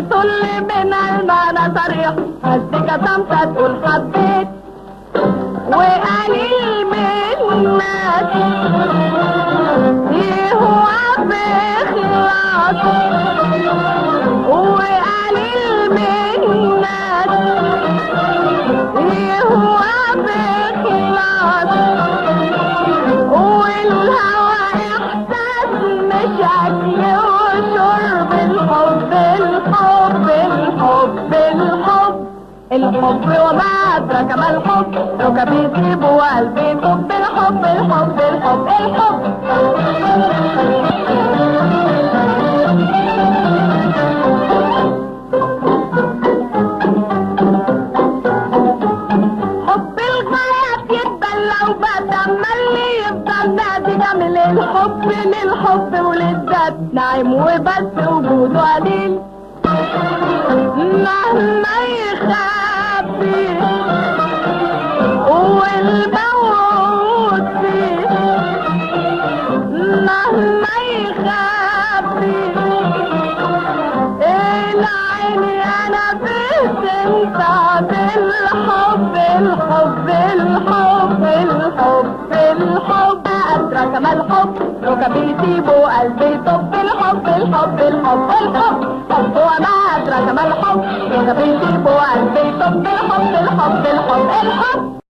يطل من المعنى صريح مزيكا صمتة تقول حبيت وقليل من الناس يهوى بإخلاص وقليل من الناس يهوى بإخلاص والهوى إحساس مش أكل وشرب الحب الحب الحب الحب الحب وما أدرك ما الحب ركبي يسيب وقلبي يطب الحب الحب الحب الحب حب الغاية بيتبلى وبس اما اللي يفضل نادي جميل الحب للحب وللذات نايم وبس وجوده قليل مهما يخبي والموت فيه مهما يخبي العين انا بستمتع بالحب الحب الحب الحب الحب ادرك ما الحب ركبي يسيبه قلبي يطب الحب الحب الحب الحب حب وما ادرك ما الحب ركبي يسيبه قلبي يطب الحب الحب الحب الحب